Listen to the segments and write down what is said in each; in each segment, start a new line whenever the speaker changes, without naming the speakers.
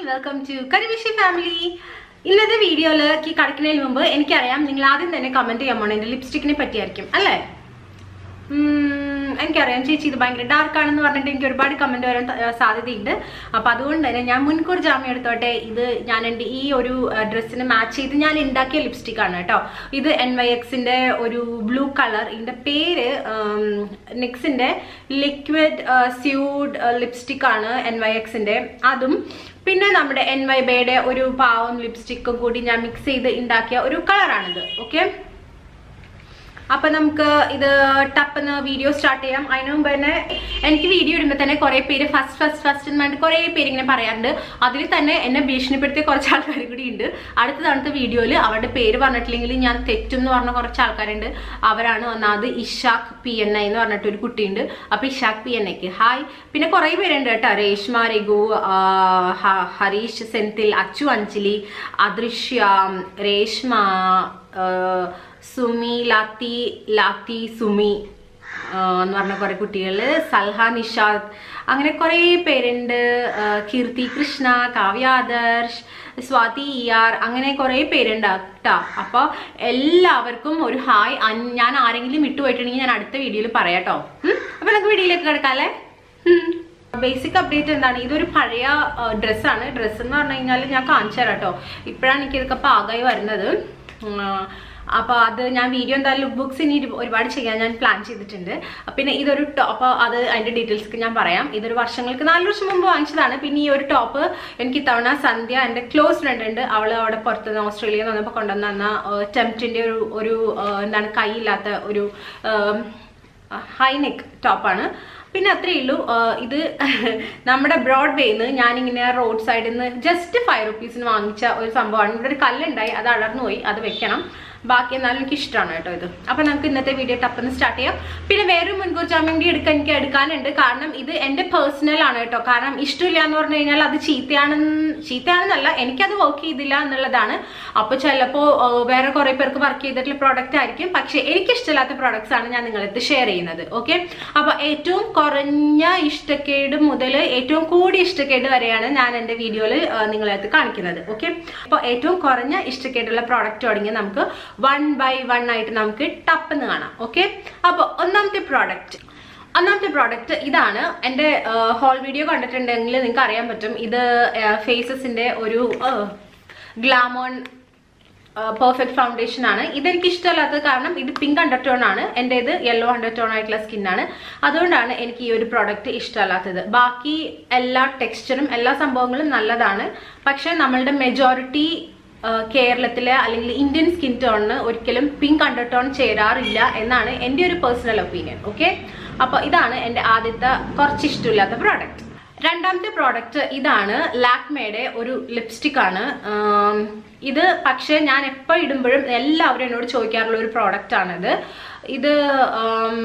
Welcome to കരിവിഷി family ഇന്നത്തെ വീഡിയോയിലേക്ക് കടക്കുന്നതിന് മുമ്പ് എനിക്കറിയാം നിങ്ങൾ ആദ്യം തന്നെ കമന്റ് ചെയ്യാൻ പോണേ എന്റെ ലിപ്സ്റ്റിക്കിനെ പറ്റിയായിരിക്കും അല്ലേ ഉം, എനിക്കറിയാം ചേച്ചി ഇത് ഭയങ്കര ഡാർക്ക് ആണെന്ന് പറഞ്ഞിട്ട് എനിക്ക് ഒരുപാട് കമന്റ് വരാൻ ത- സാധ്യതയുണ്ട് അപ്പൊ അതുകൊണ്ട് തന്നെ ഞാൻ മുൻകൂർ ജാമ്യം എടുത്തോട്ടെ ഇത് ഞാൻ എൻ്റെ ഈ ഒരു ഡ്രസ്സിന് മാച്ച് ചെയ്ത് ഞാൻ ഉണ്ടാക്കിയ ലിപ്സ്റ്റിക് ആണ് കേട്ടോ ഇത് എൻ വൈ എക്സിന്റെ ഒരു ബ്ലൂ കളർ ഇതിന്റെ പേര് നിക്സിന്റെ ലിക്വിഡ് സ്യൂഡ് ലിപ്സ്റ്റിക് ആണ് എൻ വൈ എക്സിന്റെ അതും പിന്നെ നമ്മുടെ എൻ വൈ ബേയുടെ ഒരു പാവം ലിപ്സ്റ്റിക്കും കൂടി ഞാൻ മിക്സ് ചെയ്ത് ഉണ്ടാക്കിയ ഒരു കളറാണിത് ഓക്കെ അപ്പൊ നമുക്ക് ഇത് ടപ്പെന്ന് വീഡിയോ സ്റ്റാർട്ട് ചെയ്യാം അതിനു മുമ്പ് തന്നെ എനിക്ക് വീഡിയോ ഇടുമ്പോൾ തന്നെ കുറെ പേര് ഫസ്റ്റ് ഫസ്റ്റ് ഫസ്റ്റ് എന്ന് പറഞ്ഞിട്ട് കുറെ പേര് ഇങ്ങനെ പറയാറുണ്ട് അതിൽ തന്നെ എന്നെ ഭീഷണിപ്പെടുത്തിയ കുറച്ച് ആൾക്കാർ കൂടി ഉണ്ട് അടുത്ത തവണത്തെ വീഡിയോയിൽ അവരുടെ പേര് പറഞ്ഞിട്ടില്ലെങ്കിൽ ഞാൻ തെറ്റും എന്ന് പറഞ്ഞ കുറച്ച് ആൾക്കാരുണ്ട് അവരാണ് ഒന്നാമത് ഇഷാഖ് പി എൻ ഐ എന്ന് പറഞ്ഞിട്ട് ഒരു കുട്ടിയുണ്ട് അപ്പൊ ഇഷാഖ് പി എൻ ഐക്ക് ഹായ് പിന്നെ കുറെ പേരുണ്ട് കേട്ടോ രേഷ്മ രഘു ആ, ഹ- ഹരീഷ് സെന്തിൽ അച്ചു അഞ്ജലി അദൃശ്യ രേഷ്മ ആ, സുമി ലാത്തി ലാത്തി സുമി ആ, എന്ന് പറഞ്ഞ കുറെ കുട്ടികൾ സൽഹ നിഷാദ് അങ്ങനെ കുറെ പേരുണ്ട് ആ, കീർത്തി കൃഷ്ണ കാവ്യ ആദർശ് സ്വാതി ഇ ആർ അങ്ങനെ കുറെ പേരുണ്ട് കേട്ടോ അപ്പൊ എല്ലാവർക്കും ഒരു ഹായ് അൻ- ഞാൻ ആരെങ്കിലും വിട്ടുപോയിട്ടുണ്ടെങ്കിൽ ഞാൻ അടുത്ത വീഡിയോയിൽ പറയാട്ടോ ഉം? അപ്പൊ നമുക്ക് വീഡിയോയിലേക്ക് കിടക്കാല്ലേ ബേസിക് അപ്ഡേറ്റ് എന്താണ് ഇതൊരു പഴയ ഡ്രസ്സാണ് ഡ്രസ്സ് എന്ന് പറഞ്ഞു കഴിഞ്ഞാൽ ഞാൻ കാണിച്ചു തരാം കേട്ടോ ഇപ്പോഴാണ് എനിക്ക് ഇതൊക്കെ പാകമായി വരുന്നത് ഉം, ആ, അപ്പൊ അത് ഞാൻ വീഡിയോ എന്തായാലും ലുക്ക് ബുക്സ് ഇനി ഒരു- ഒരുപാട് ചെയ്യാൻ ഞാൻ പ്ലാൻ ചെയ്തിട്ടുണ്ട് പിന്നെ ഇതൊരു ടോപ്പ് അത് അതിന്റെ ഡീറ്റെയിൽസ് ഞാൻ പറയാം ഇതൊരു വർഷങ്ങൾക്ക് നാല് വർഷം മുമ്പ് വാങ്ങിച്ചതാണ് പിന്നെ ഈ ഒരു ടോപ്പ് എനിക്ക് ഇത്തവണ സന്ധ്യ എൻ്റെ ക്ലോസ് ഫ്രണ്ട് ഉണ്ട് അവള് അവിടെ പുറത്തുനിന്ന് ഓസ്ട്രേലിയയിൽ നിന്ന് വന്നപ്പോൾ കൊണ്ടുവന്ന ടെംപ്റ്റിന്റെ ഒരു ഒരു ആ, എന്താണ് കൈയില്ലാത്ത ഒരു ഹൈനെക്ക് ടോപ്പാണ് പിന്നെ അത്രയേ ഉള്ളൂ ആ, ഇത് നമ്മുടെ ബ്രോഡ്വേന്ന് ഞാനിങ്ങനെ റോഡ് സൈഡിൽ നിന്ന് ജസ്റ്റ് ഫൈവ് റുപ്പീസിന് വാങ്ങിച്ച ഒരു സംഭവമാണ് ഇവിടെ ഒരു കല്ലുണ്ടായി അത് അടർന്നു പോയി അത് വെക്കണം ബാക്കി എന്നാലും എനിക്ക് ഇഷ്ടമാണ് കേട്ടോ ഇത് അപ്പൊ നമുക്ക് ഇന്നത്തെ വീഡിയോ ടപ്പെന്ന് സ്റ്റാർട്ട് ചെയ്യാം പിന്നെ വേറൊരു മുൻകൂർ ജാമ്യം കൂടി എടുക്കാൻ എനിക്ക് എടുക്കാനുണ്ട് കാരണം ഇത് എന്റെ പേഴ്സണൽ ആണ് കേട്ടോ കാരണം ഇഷ്ടമില്ല എന്ന് പറഞ്ഞു കഴിഞ്ഞാൽ അത് ചീത്തയാണെന്ന് ചീത്തയാണെന്നല്ല എനിക്കത് വർക്ക് ചെയ്തില്ല എന്നുള്ളതാണ് അപ്പൊ ചിലപ്പോ ആ, വേറെ കുറെ പേർക്ക് വർക്ക് ചെയ്തിട്ടുള്ള പ്രോഡക്റ്റ് ആയിരിക്കും പക്ഷെ എനിക്ക് ഇഷ്ടമില്ലാത്ത പ്രോഡക്ട്സ് ആണ് ഞാൻ നിങ്ങളടുത്ത് ഷെയർ ചെയ്യുന്നത് ഓക്കെ അപ്പൊ ഏറ്റവും കുറഞ്ഞ ഇഷ്ടക്കേട് മുതൽ ഏറ്റവും കൂടിയ ഇഷ്ടക്കേട് വരെയാണ് ഞാൻ എന്റെ വീഡിയോയിൽ നിങ്ങളടുത്ത് കാണിക്കുന്നത് ഓക്കെ അപ്പൊ ഏറ്റവും കുറഞ്ഞ ഇഷ്ടക്കേടുള്ള പ്രോഡക്റ്റ് തുടങ്ങി നമുക്ക് വൺ ബൈ വൺ ആയിട്ട് നമുക്ക് ടപ്പെന്ന് കാണാം ഓക്കെ അപ്പൊ ഒന്നാമത്തെ പ്രോഡക്റ്റ് ഒന്നാമത്തെ പ്രോഡക്റ്റ് ഇതാണ് എൻ്റെ ഹോൾ വീഡിയോ കണ്ടിട്ടുണ്ടെങ്കിൽ നിങ്ങൾക്ക് അറിയാൻ പറ്റും ഇത് ഫേസസിന്റെ ഒരു ഗ്ലാമോൺ പെർഫെക്റ്റ് ഫൗണ്ടേഷൻ ആണ് ഇതെനിക്ക് ഇഷ്ടമല്ലാത്തത് കാരണം ഇത് പിങ്ക് അണ്ടർടോൺ ആണ് എൻ്റെ ഇത് യെല്ലോ അണ്ടർടോൺ ആയിട്ടുള്ള സ്കിന്നാണ് അതുകൊണ്ടാണ് എനിക്ക് ഈ ഒരു പ്രോഡക്റ്റ് ഇഷ്ടമല്ലാത്തത് ബാക്കി എല്ലാ ടെക്സ്ചറും എല്ലാ സംഭവങ്ങളും നല്ലതാണ് പക്ഷെ നമ്മളുടെ മെജോറിറ്റി കേരളത്തിലെ അല്ലെങ്കിൽ ഇന്ത്യൻ സ്കിൻ ടോണിന് ഒരിക്കലും പിങ്ക് അണ്ടർടോൺ ചേരാറില്ല എന്നാണ് എൻ്റെ ഒരു പേഴ്സണൽ ഒപ്പീനിയൻ ഓക്കെ അപ്പോൾ ഇതാണ് എൻ്റെ ആദ്യത്തെ കുറച്ച് ഇഷ്ടമില്ലാത്ത പ്രോഡക്റ്റ് രണ്ടാമത്തെ പ്രോഡക്റ്റ് ഇതാണ് ലാക്മേയുടെ ഒരു ലിപ്സ്റ്റിക് ആണ് ആം, ഇത് പക്ഷേ ഞാൻ എപ്പോൾ ഇടുമ്പോഴും എല്ലാവരും എന്നോട് ചോദിക്കാറുള്ള ഒരു പ്രോഡക്റ്റ് ആണിത് ഇത് ആം,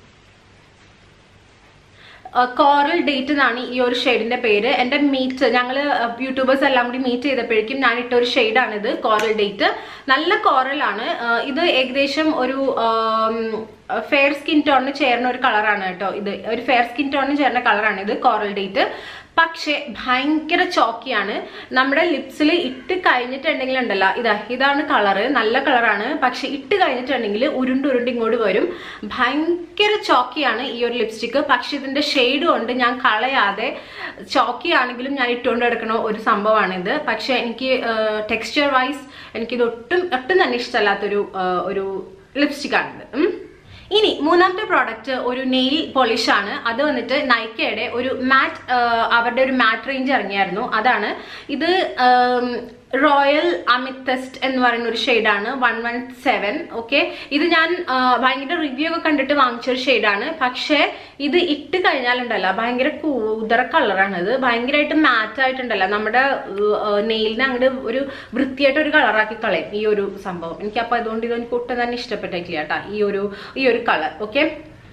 കോറൽ ഡേറ്റ് എന്നാണ് ഈ ഒരു ഷെയ്ഡിന്റെ പേര് എൻ്റെ മീറ്റ് ഞങ്ങൾ യൂട്യൂബേഴ്സ് എല്ലാം കൂടി മീറ്റ് ചെയ്തപ്പോഴേക്കും ഞാൻ ഇട്ട ഒരു ഷെയ്ഡാണിത് കോറൽ ഡേറ്റ് നല്ല കോറലാണ് ഇത് ഏകദേശം ഒരു ഫെയർ സ്കിൻ ടോണിന് ചേർന്ന ഒരു കളറാണ് കേട്ടോ ഇത് ഒരു ഫെയർ സ്കിൻ ടോണിന് ചേർന്ന കളറാണ് ഇത് കോറൽ ഡേറ്റ് പക്ഷെ ഭയങ്കര ചോക്കിയാണ് നമ്മുടെ ലിപ്സിൽ ഇട്ട് കഴിഞ്ഞിട്ടുണ്ടെങ്കിൽ ഉണ്ടല്ലോ ഇതാ ഇതാണ് കളറ് നല്ല കളറാണ് പക്ഷെ ഇട്ട് കഴിഞ്ഞിട്ടുണ്ടെങ്കിൽ ഉരുണ്ട് ഉരുണ്ട് ഇങ്ങോട്ട് വരും ഭയങ്കര ചോക്കിയാണ് ഈ ഒരു ലിപ്സ്റ്റിക്ക് പക്ഷെ ഇതിന്റെ ഷെയ്ഡ് കൊണ്ട് ഞാൻ കളയാതെ ചോക്കി ആണെങ്കിലും ഞാൻ ഇട്ടുകൊണ്ട് എടുക്കണ ഒരു സംഭവമാണിത് പക്ഷെ എനിക്ക് ടെക്സ്ചർ വൈസ് എനിക്കിത് ഒട്ടും ഒട്ടും തന്നെ ഇഷ്ടമല്ലാത്തൊരു ആ, ഒരു ലിപ്സ്റ്റിക് ആണിത് ഉം. ഇനി മൂന്നാമത്തെ പ്രോഡക്റ്റ് ഒരു നെയിൽ പോളിഷ് ആണ് അത് വന്നിട്ട് നൈക്കയുടെ ഒരു മാറ്റ് അവരുടെ ഒരു മാറ്റ് റേഞ്ച് ഇറങ്ങിയായിരുന്നു അതാണ് ഇത് റോയൽ അമിത്തസ്റ്റ് എന്ന് പറയുന്ന ഒരു ഷെയ്ഡാണ് വൺ വൺ സെവൻ ഓക്കെ ഇത് ഞാൻ ആ, ഭയങ്കര റിവ്യൂ ഒക്കെ കണ്ടിട്ട് വാങ്ങിച്ച ഒരു ഷെയ്ഡാണ് പക്ഷേ ഇത് ഇട്ട് കഴിഞ്ഞാലുണ്ടല്ലോ ഭയങ്കര കൂതറ കളറാണ് ഇത് ഭയങ്കരമായിട്ട് മാറ്റ് ആയിട്ടുണ്ടല്ലോ നമ്മുടെ നെയിലിനെ അങ്ങോട്ട് ഒരു വൃത്തിയായിട്ട് ഒരു കളറാക്കി കളയും ഈ ഒരു സംഭവം എനിക്ക് അപ്പൊ അതുകൊണ്ട് ഇത് എനിക്ക് ഒട്ടും തന്നെ ഇഷ്ടപ്പെട്ടിട്ടില്ല കേട്ടോ ഈ ഒരു ഈ ഒരു കളർ ഓക്കെ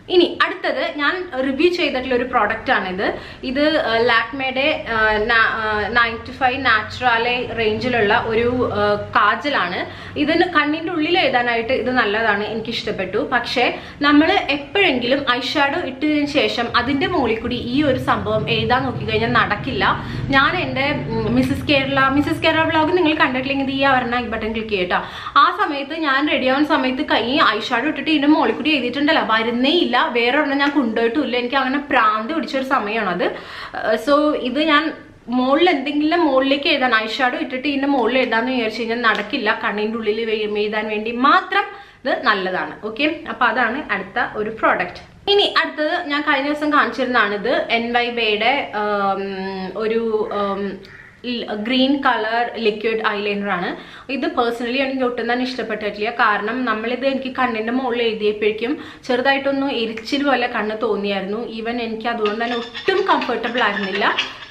ഇനി അടുത്തത് ഞാൻ റിവ്യൂ ചെയ്തിട്ടുള്ള ഒരു പ്രോഡക്റ്റ് ആണിത് ഇത് ലാക്മേയുടെ നയൻറ്റി ഫൈവ് നാച്ചുറാലെ റേഞ്ചിലുള്ള ഒരു ആ, കാജലാണ് ഇതിന് കണ്ണിന്റെ ഉള്ളിൽ എഴുതാനായിട്ട് ഇത് നല്ലതാണ് എനിക്ക് ഇഷ്ടപ്പെട്ടു പക്ഷേ നമ്മൾ എപ്പോഴെങ്കിലും ഐഷാഡോ ഇട്ടതിന് ശേഷം അതിന്റെ മുകളിൽ കൂടി ഈ ഒരു സംഭവം എഴുതാൻ നോക്കിക്കഴിഞ്ഞാൽ നടക്കില്ല ഞാൻ എൻ്റെ Mrs Kerala Mrs Kerala blog നിങ്ങൾ കണ്ടിട്ടില്ലെങ്കിൽ ഈ പറഞ്ഞ ഈ ബട്ടൺ ക്ലിക്ക് ചെയ്യട്ടോ ആ സമയത്ത് ഞാൻ റെഡി ആവുന്ന സമയത്ത് കൈ ഐഷാഡോ ഇട്ടിട്ട് ഇതിന്റെ മുകളിൽ കൂടി എഴുതിയിട്ടുണ്ടല്ലോ വരുന്നേ ഇല്ല വേറെ ഒരെണ്ണം ഞാൻ കൊണ്ടുപോയിട്ടുമില്ല എനിക്ക് അങ്ങനെ പ്രാന്ത് പിടിച്ചൊരു സമയമാണ് അത് സോ ഇത് ഞാൻ മുകളിൽ എന്തെങ്കിലും മുകളിലേക്ക് എഴുതാൻ ഐഷാഡോ ഇട്ടിട്ട് ഇതിന്റെ മുകളിൽ എഴുതാന്ന് വിചാരിച്ചു കഴിഞ്ഞാൽ നടക്കില്ല കണ്ണിന്റെ ഉള്ളിൽ വെ- എഴുതാൻ വേണ്ടി മാത്രം ഇത് നല്ലതാണ് ഓക്കെ അപ്പൊ അതാണ് അടുത്ത ഒരു പ്രോഡക്റ്റ് ഇനി അടുത്തത് ഞാൻ കഴിഞ്ഞ ദിവസം കാണിച്ചിരുന്നതാണ് ഇത് എൻ വൈ ബേയുടെ ഒരു ഗ്രീൻ കളർ ലിക്വിഡ് ഐലൈനർ ആണ് ഇത് പേഴ്സണലി എനിക്ക് ഒട്ടും തന്നെ ഇഷ്ടപ്പെട്ടിട്ടില്ല കാരണം നമ്മളിത് എനിക്ക് കണ്ണിന്റെ മുകളിൽ എഴുതിയപ്പോഴേക്കും ചെറുതായിട്ടൊന്ന് എരിച്ചിൽ പോലെ കണ്ണ് തോന്നിയായിരുന്നു ഈവൻ എനിക്ക് അതുകൊണ്ട് തന്നെ ഒട്ടും കംഫർട്ടബിൾ ആയിരുന്നില്ല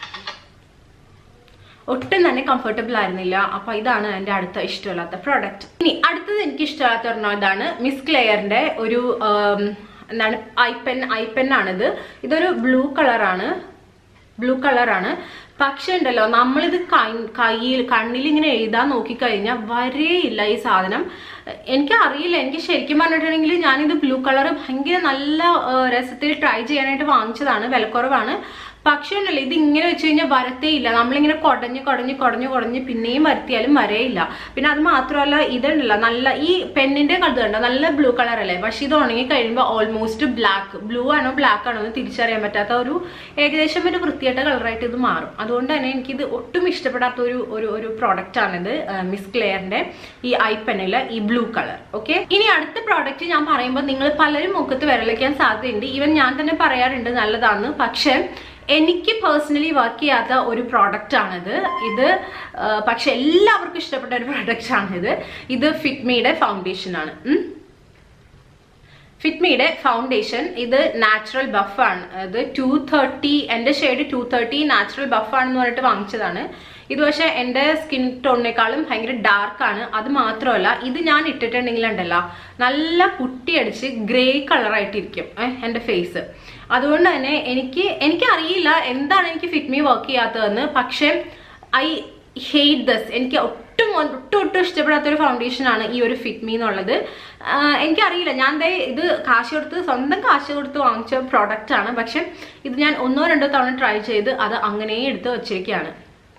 ഒട്ടും തന്നെ കംഫർട്ടബിൾ ആയിരുന്നില്ല അപ്പൊ ഇതാണ് എന്റെ അടുത്ത ഇഷ്ടമില്ലാത്ത പ്രോഡക്റ്റ് ഇനി അടുത്തത് എനിക്ക് ഇഷ്ടമില്ലാത്ത ഒരെണ്ണം ഇതാണ് മിസ് ക്ലെയറിന്റെ ഒരു ആം, എന്താണ് ഐപെൻ ഐപെൻ ആണിത് ഇതൊരു ബ്ലൂ കളറാണ് ബ്ലൂ കളറാണ് പക്ഷെ ഉണ്ടല്ലോ നമ്മളിത് കൈ കയ്യിൽ കണ്ണിൽ ഇങ്ങനെ എഴുതാൻ നോക്കിക്കഴിഞ്ഞാൽ വരെയില്ല ഈ സാധനം എനിക്ക് അറിയില്ല എനിക്ക് ശരിക്കും പറഞ്ഞിട്ടുണ്ടെങ്കിൽ ഞാനിത് ബ്ലൂ കളർ ഭയങ്കര നല്ല ആ, രസത്തിൽ ട്രൈ ചെയ്യാനായിട്ട് വാങ്ങിച്ചതാണ് വിലക്കുറവാണ് പക്ഷെ ഉണ്ടല്ലോ ഇത് ഇങ്ങനെ വെച്ച് കഴിഞ്ഞാൽ വരത്തേ ഇല്ല നമ്മളിങ്ങനെ കുടഞ്ഞ് കുടഞ്ഞ് കുടഞ്ഞ് കുടഞ്ഞ് പിന്നെയും വരുത്തിയാലും വരേയില്ല പിന്നെ അത് മാത്രമല്ല ഇതുണ്ടല്ലോ നല്ല ഈ പെണ്ണിന്റെ കളർ കണ്ടോ നല്ല ബ്ലൂ കളർ അല്ലേ പക്ഷെ ഇത് ഉണങ്ങി കഴിയുമ്പോൾ ഓൾമോസ്റ്റ് ബ്ലാക്ക് ബ്ലൂ ആണോ ബ്ലാക്ക് ആണോ എന്ന് തിരിച്ചറിയാൻ പറ്റാത്ത ഒരു ഏകദേശം ഒരു വൃത്തിയായിട്ട കളറായിട്ട് ഇത് മാറും അതുകൊണ്ട് തന്നെ എനിക്കിത് ഒട്ടും ഇഷ്ടപ്പെടാത്ത ഒരു ഒരു ഒരു പ്രോഡക്റ്റ് ആണിത് മിസ് ക്ലെയറിന്റെ ഈ ഐ പെന്നില് ഈ ബ്ലൂ കളർ ഓക്കെ ഇനി അടുത്ത പ്രോഡക്റ്റ് ഞാൻ പറയുമ്പോൾ നിങ്ങൾ പലരും മുഖത്ത് വിരളിക്കാൻ സാധ്യതയുണ്ട് ഈവൻ ഞാൻ തന്നെ പറയാറുണ്ട് നല്ലതാന്ന് പക്ഷെ എനിക്ക് പേഴ്സണലി വർക്ക് ചെയ്യാത്ത ഒരു പ്രോഡക്റ്റ് ആണിത് ഇത് ആ, പക്ഷെ എല്ലാവർക്കും ഇഷ്ടപ്പെട്ട ഒരു പ്രോഡക്റ്റ് ആണിത് ഇത് ഫിറ്റ്മിയുടെ ഫൗണ്ടേഷൻ ആണ് ഉം. ഫിറ്റ്മിയുടെ ഫൗണ്ടേഷൻ ഇത് നാച്ചുറൽ ബഫ് ആണ് ഇത് ടു തേർട്ടി എൻ്റെ shade two thirty natural buff ആണെന്ന് പറഞ്ഞിട്ട് വാങ്ങിച്ചതാണ് ഇത് പക്ഷെ എൻ്റെ സ്കിൻ ടോണിനേക്കാളും ഭയങ്കര ഡാർക്ക് ആണ് അത് മാത്രമല്ല ഇത് ഞാൻ ഇട്ടിട്ടുണ്ടെങ്കിൽ ഉണ്ടല്ലോ നല്ല പുട്ടിയടിച്ച് ഗ്രേ കളറായിട്ടിരിക്കും ഏഹ് എൻ്റെ ഫേസ് അതുകൊണ്ട് തന്നെ എനിക്ക് എനിക്കറിയില്ല എന്താണ് എനിക്ക് ഫിറ്റ്മി വർക്ക് ചെയ്യാത്തതെന്ന് പക്ഷെ ഐ ഹെയ്റ്റ് ദസ് എനിക്ക് ഒട്ടും ഒട്ടും ഒട്ടും ഇഷ്ടപ്പെടാത്ത ഒരു ഫൗണ്ടേഷൻ ആണ് ഈ ഒരു ഫിറ്റ്മി എന്നുള്ളത് ആഹ് എനിക്കറിയില്ല ഞാൻ ദേ ഇത് കാശ് കൊടുത്ത് സ്വന്തം കാശ് കൊടുത്ത് വാങ്ങിച്ച പ്രോഡക്റ്റ് ആണ് പക്ഷെ ഇത് ഞാൻ ഒന്നോ രണ്ടോ തവണ ട്രൈ ചെയ്ത് അത് അങ്ങനെ എടുത്ത് വച്ചിരിക്കുകയാണ്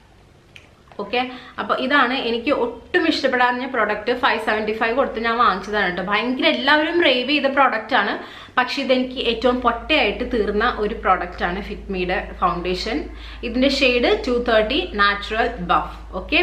ഓക്കെ അപ്പൊ ഇതാണ് എനിക്ക് ഒട്ടും ഇഷ്ടപ്പെടാഞ്ഞ പ്രോഡക്റ്റ് ഫൈവ് സെവൻറ്റി ഫൈവ് കൊടുത്ത് ഞാൻ വാങ്ങിച്ചതാണ് കേട്ടോ ഭയങ്കര എല്ലാവരും റേവ് ചെയ്ത പ്രോഡക്റ്റ് ആണ് പക്ഷെ ഇതെനിക്ക് ഏറ്റവും പൊട്ടയായിട്ട് തീർന്ന ഒരു പ്രോഡക്റ്റ് ആണ് ഫിറ്റ്മിയുടെ ഫൗണ്ടേഷൻ ഇതിന്റെ shade two thirty natural buff okay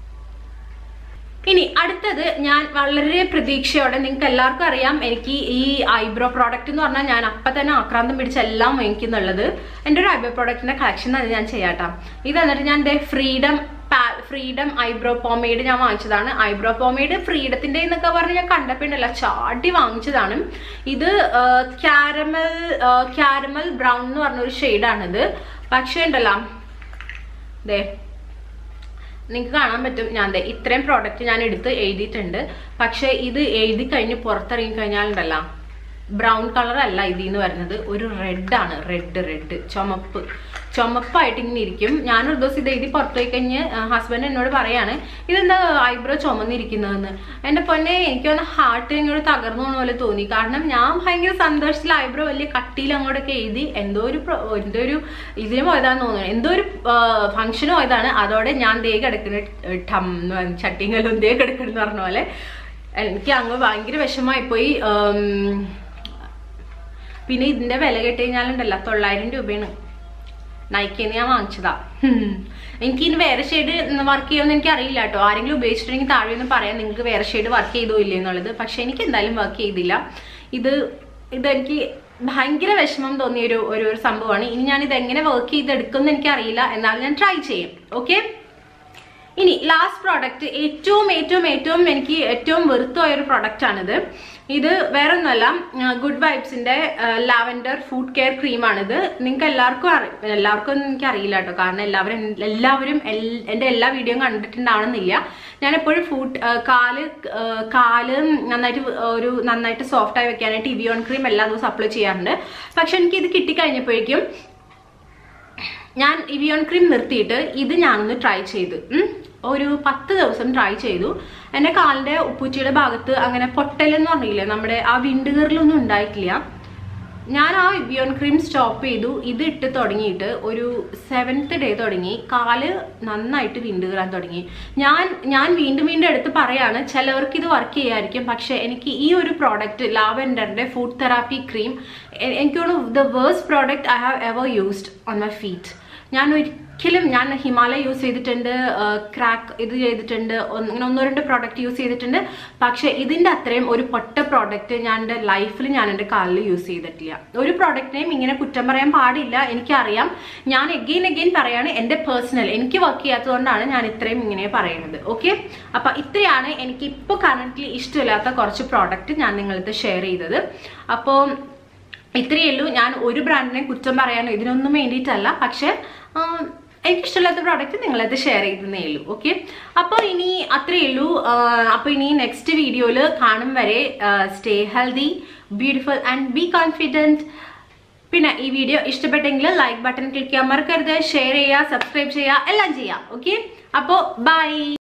ഇനി അടുത്തത് ഞാൻ വളരെ പ്രതീക്ഷയോടെ നിങ്ങൾക്ക് എല്ലാവർക്കും അറിയാം എനിക്ക് ഈ ഐബ്രോ പ്രോഡക്റ്റ് എന്ന് പറഞ്ഞാൽ ഞാൻ അപ്പം തന്നെ ആക്രാന്തം പിടിച്ച് എല്ലാം വാങ്ങിക്കുന്നുള്ളത് എൻ്റെ ഒരു ഐബ്രോ പ്രോഡക്റ്റിന്റെ കളക്ഷൻ അത് ഞാൻ ചെയ്യാട്ടാം ഇത് എന്നിട്ട് ഞാൻ ഫ്രീഡം ഫ്രീഡം ഐബ്രോ പോമേഡ് ഞാൻ വാങ്ങിച്ചതാണ് ഐബ്രോ പോമേഡ് ഫ്രീഡത്തിന്റെ എന്നൊക്കെ പറഞ്ഞ് ഞാൻ കണ്ടപ്പോണ്ടല്ല ചാടി വാങ്ങിച്ചതാണ് ഇത് ക്യാരമൽ ക്യാരമൽ ബ്രൗൺ എന്ന് പറഞ്ഞൊരു ഷെയ്ഡാണിത് പക്ഷേ ഉണ്ടല്ലോ ദേ നിങ്ങൾക്ക് കാണാൻ പറ്റും ഞാൻ ദേ ഇത്രയും പ്രോഡക്റ്റ് ഞാൻ എടുത്ത് എഴുതിയിട്ടുണ്ട് പക്ഷെ ഇത് എഴുതി കഴിഞ്ഞ് പുറത്തിറങ്ങി കഴിഞ്ഞാൽ ഉണ്ടല്ലോ ബ്രൗൺ കളർ അല്ല ഇതിന്ന് വരുന്നത് ഒരു റെഡ് ആണ് റെഡ് റെഡ് ചുമപ്പ് ചുമപ്പായിട്ട് ഇങ്ങനെ ഇരിക്കും ഞാനൊരു ദിവസം ഇത് എഴുതി പുറത്തു പോയി കഴിഞ്ഞ് ഹസ്ബൻഡ് എന്നോട് പറയാണ് ഇതെന്താ ഐബ്രോ ചുമന്നിരിക്കുന്നതെന്ന് എൻ്റെ പൊന്നെ എനിക്ക് വന്ന ഹാർട്ട് ഇങ്ങോട്ട് തകർന്നു പോണ പോലെ തോന്നി കാരണം ഞാൻ ഭയങ്കര സന്തോഷത്തിൽ ഐബ്രോ വലിയ കട്ടിയിൽ അങ്ങോട്ടൊക്കെ എഴുതി എന്തോ ഒരു pro- എന്തോ ഒരു ഇതിന് പോയതാന്ന് തോന്നുന്നു എന്തോ ഒരു ഫംഗ്ഷന് പോയതാണ് അതോടെ ഞാൻ ദേ കിടക്കുന്ന ടം എന്ന് പറഞ്ഞ് ചട്ടിങ്കലും ദേ കിടക്കുന്ന പറഞ്ഞ പോലെ എനിക്ക് അങ്ങ് ഭയങ്കര വിഷമായി പോയി പിന്നെ ഇതിന്റെ വില കേട്ട് കഴിഞ്ഞാലുണ്ടല്ലോ തൊള്ളായിരം രൂപയാണ് നൈക്കിന്ന് ഞാൻ വാങ്ങിച്ചതാ ഹും. എനിക്ക് ഇനി വേറെ ഷെയ്ഡ് വർക്ക് ചെയ്യുമെന്ന് എനിക്ക് അറിയില്ല കേട്ടോ ആരെങ്കിലും ഉപയോഗിച്ചിട്ടുണ്ടെങ്കിൽ താഴെ ഒന്ന് പറയാം നിങ്ങൾക്ക് വേറെ ഷെയ്ഡ് വർക്ക് ചെയ്തോ ഇല്ലേ എന്നുള്ളത് പക്ഷെ എനിക്ക് എന്തായാലും വർക്ക് ചെയ്തില്ല ഇത് ഇതെനിക്ക് ഭയങ്കര വിഷമം തോന്നിയ ഒരു ഒരു ഒരു സംഭവമാണ് ഇനി ഞാൻ ഇത് എങ്ങനെ വർക്ക് ചെയ്തെടുക്കുമെന്ന് എനിക്ക് അറിയില്ല എന്നാലും ഞാൻ ട്രൈ ചെയ്യും ഓക്കെ ഇനി ലാസ്റ്റ് പ്രോഡക്റ്റ് ഏറ്റവും ഏറ്റവും ഏറ്റവും എനിക്ക് ഏറ്റവും വെറുത്തുപോയ ഒരു പ്രോഡക്റ്റ് ആണിത് ഇത് വേറെ ഒന്നുമല്ല ഗുഡ് വൈബ്സിന്റെ ലാവൻഡർ ഫുഡ് കെയർ ക്രീമാണിത് നിങ്ങൾക്ക് എല്ലാവർക്കും അറിയാം എല്ലാവർക്കും ഒന്നും എനിക്ക് അറിയില്ല കേട്ടോ കാരണം എല്ലാവരും എല്ലാവരും എൽ- എൻ്റെ എല്ലാ വീഡിയോയും കണ്ടിട്ടുണ്ടാവണമെന്നില്ല ഞാൻ എപ്പോഴും ഫുഡ് കാല് ആ, കാല് നന്നായിട്ട് ഒരു നന്നായിട്ട് സോഫ്റ്റ് ആയി വെക്കാനായിട്ട് ഇവിയോൺ ക്രീം എല്ലാ ദിവസവും അപ്ലൈ ചെയ്യാറുണ്ട് പക്ഷെ എനിക്ക് ഇത് കിട്ടിക്കഴിഞ്ഞപ്പോഴേക്കും ഞാൻ ഇവിയോൺ ക്രീം നിർത്തിയിട്ട് ഇത് ഞാനൊന്ന് ട്രൈ ചെയ്തു ഉം. ഒരു പത്ത് ദിവസം ട്രൈ ചെയ്തു എൻ്റെ കാലിൻ്റെ ഉപ്പൂച്ചിയുടെ ഭാഗത്ത് അങ്ങനെ പൊട്ടലെന്ന് പറഞ്ഞില്ലേ നമ്മുടെ ആ വിണ്ടുകറിലൊന്നും ഉണ്ടായിട്ടില്ല ഞാൻ ആ ഇവിയോൺ ക്രീം സ്റ്റോപ്പ് ചെയ്തു ഇത് ഇട്ട് തുടങ്ങിയിട്ട് ഒരു സെവൻത്ത് ഡേ തുടങ്ങി കാല് നന്നായിട്ട് വിണ്ടു കയറാൻ തുടങ്ങി ഞാൻ ഞാൻ വീണ്ടും വീണ്ടും എടുത്ത് പറയാണ് ചിലവർക്ക് ഇത് വർക്ക് ചെയ്യായിരിക്കും പക്ഷെ എനിക്ക് ഈ ഒരു പ്രോഡക്റ്റ് ലാവെൻഡറിന്റെ ഫുഡ് തെറാപ്പി ക്രീം എനിക്ക് തോന്നുന്നു the worst product I have ever used on my feet ഞാൻ ഒരിക്കലും ഞാൻ ഹിമാലയ യൂസ് ചെയ്തിട്ടുണ്ട് ക്രാക്ക് ഇത് ചെയ്തിട്ടുണ്ട് ഒന്ന് ഇങ്ങനെ ഒന്നോ രണ്ട് പ്രോഡക്റ്റ് യൂസ് ചെയ്തിട്ടുണ്ട് പക്ഷെ ഇതിൻ്റെ അത്രയും ഒരു പൊട്ട പ്രോഡക്റ്റ് ഞാൻ എൻ്റെ ലൈഫിൽ ഞാൻ എൻ്റെ കാലിൽ യൂസ് ചെയ്തിട്ടില്ല ഒരു പ്രോഡക്റ്റിനെയും ഇങ്ങനെ കുറ്റം പറയാൻ പാടില്ല എനിക്കറിയാം ഞാൻ എഗെയിൻ എഗെയിൻ പറയാണ് എൻ്റെ പേഴ്സണൽ എനിക്ക് വർക്ക് ചെയ്യാത്തതുകൊണ്ടാണ് ഞാൻ ഇത്രയും ഇങ്ങനെ പറയുന്നത് ഓക്കെ അപ്പം ഇത്രയാണ് എനിക്ക് ഇപ്പോൾ കറണ്ട്ലി ഇഷ്ടമില്ലാത്ത കുറച്ച് പ്രോഡക്റ്റ് ഞാൻ നിങ്ങളടുത്ത് ഷെയർ ചെയ്തത് അപ്പോൾ ഇത്രയേ ഉള്ളൂ ഞാൻ ഒരു ബ്രാൻഡിനെ കുറ്റം പറയാനോ ഇതിനൊന്നും വേണ്ടിയിട്ടല്ല പക്ഷെ ആം, എനിക്കിഷ്ടമില്ലാത്ത പ്രോഡക്റ്റ് നിങ്ങളത് ഷെയർ ചെയ്തതേ ഉള്ളൂ ഓക്കെ അപ്പോൾ ഇനി അത്രയേ ഉള്ളൂ അപ്പോൾ ഇനി നെക്സ്റ്റ് വീഡിയോയിൽ കാണും വരെ stay healthy beautiful and be confident പിന്നെ ഈ വീഡിയോ ഇഷ്ടപ്പെട്ടെങ്കിൽ ലൈക്ക് ബട്ടൺ ക്ലിക്ക് ചെയ്യാൻ മറക്കരുത് ഷെയർ ചെയ്യുക സബ്സ്ക്രൈബ് ചെയ്യുക എല്ലാം ചെയ്യുക ഓക്കെ അപ്പോൾ ബൈ